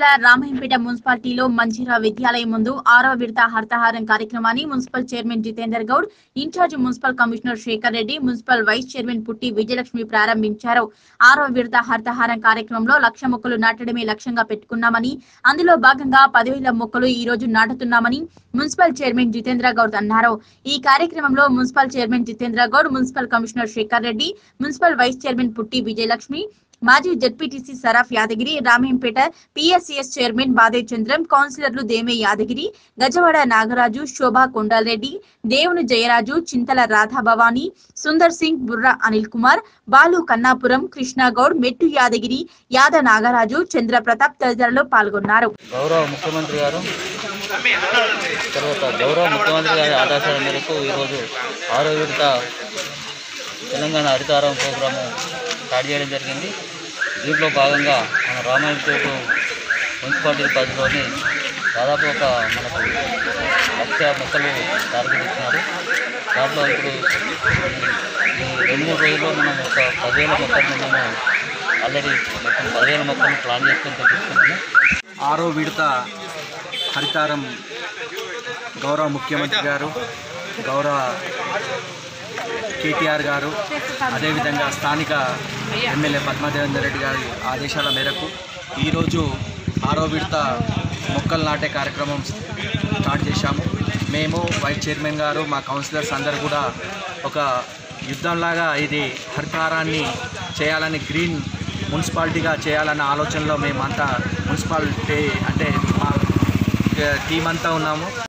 జిల్లా రామాయంపేట మున్సిపాలిటీలో మంచిరా విద్యాలయం ముందు ఆరవ విడత హర్తహారం కార్యక్రమాన్ని municipal chairman Jitender Goud incharge municipal commissioner Shekar Reddy municipal vice chairman Putti Vijayalakshmi ప్రారంభించారు ఆరవ విడత హర్తహారం కార్యక్రమంలో లక్ష మొక్కలు నాటడమే లక్ష్యంగా పెట్టుకున్నామని అందులో భాగంగా పదివేల మొక్కలు ఈ రోజు నాటుతున్నామని మున్సిపల్ చైర్మన్ జితేంద్ర గౌడ్ అన్నారు ఈ కార్యక్రమంలో municipal chairman Jitendra Goud municipal commissioner Shekar Reddy municipal vice chairman Putti Vijayalakshmi మాజీ ZPTC Saraf Yadagiri Ramayampet PSCS chairman Bade Chandram కౌన్సిలర్లు దేమే యాదగిరి గజవాడ నాగరాజు శోభా కొండారెడ్డి దేవుని జయరాజు చింతల రాధా భవానీ సుందర్ సింగ్ బుర్రా అనిల్ కుమార్ బాలు కన్నాపురం కృష్ణగౌడ్ మెట్టు యాదగిరి యాద నాగరాజు చంద్ర ప్రతాప్ తదితరులు పాల్గొన్నారు గౌరవ ముఖ్యమంత్రి గారు తర్వాత గౌరవ ముఖ్యమంత్రి గారి ఆదేశాల మేరకు ఈరోజు ఆరో విడత తెలంగాణ హరితారం ప్రోగ్రాము స్టార్ట్ చేయడం జరిగింది దీంట్లో భాగంగా మన రామాయణపేట మున్సిపాలిటీ పరిధిలోని దాదాపు ఒక మనకు లక్ష మొక్కలు టార్గెట్ ఇచ్చినారు దాంట్లో ఇప్పుడు ఈ రెండు మూడు రోజుల్లో మనం ఒక పదివేల మొక్కలను మేము ఆల్రెడీ మొత్తం పదివేల మొక్కలను ప్లాన్ చేసుకొని తెప్పించుకుంటున్నాం ఆరో విడత హరితారం గౌరవ ముఖ్యమంత్రి గారు గౌరవ కేటీఆర్ గారు అదేవిధంగా స్థానిక ఎమ్మెల్యే పద్మాదేవేందర్ రెడ్డి గారి ఆదేశాల మేరకు ఈరోజు ఆరో విడత మొక్కలు నాటే కార్యక్రమం స్టార్ట్ చేశాము మేము వైస్ చైర్మన్ గారు మా కౌన్సిలర్స్ అందరు కూడా ఒక యుద్ధంలాగా ఇది హరితారాన్ని చేయాలని గ్రీన్ మున్సిపాలిటీగా చేయాలన్న ఆలోచనలో మేమంతా మున్సిపాలిటీ అంటే మా టీం అంతా ఉన్నాము